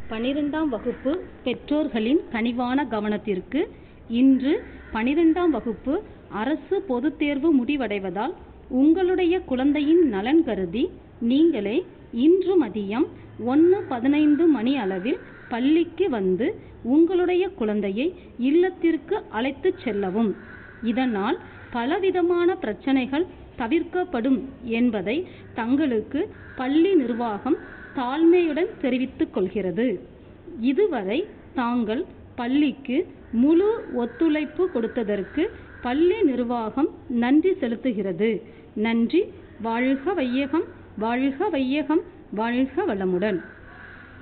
பனிரெண்டாம் வகுப்பு பெற்றோர்களின் கனிவான கவனத்திற்கு இன்று பனிரெண்டாம் வகுப்பு அரசு பொதுத் தேர்வு முடிவடைவதால் உங்களுடைய குழந்தையின் நலன் கருதி நீங்களே இன்று மதியம் ஒன்று பதினைந்து மணி அளவில் பள்ளிக்கு வந்து உங்களுடைய குழந்தையை இல்லத்திற்கு அழைத்துச் செல்லவும் இதனால் பலவிதமான பிரச்சனைகள் தவிர்க்கப்படும் என்பதை தங்களுக்கு பள்ளி நிர்வாகம் தாழ்மையுடன் தெரிவித்துக் கொள்கிறது இதுவரை தாங்கள் பள்ளிக்கு முழு ஒத்துழைப்பு கொடுத்ததற்கு பள்ளி நிர்வாகம் நன்றி செலுத்துகிறது நன்றி வாழ்க வையகம் வாழ்க வையகம் வாழ்க வளமுடன்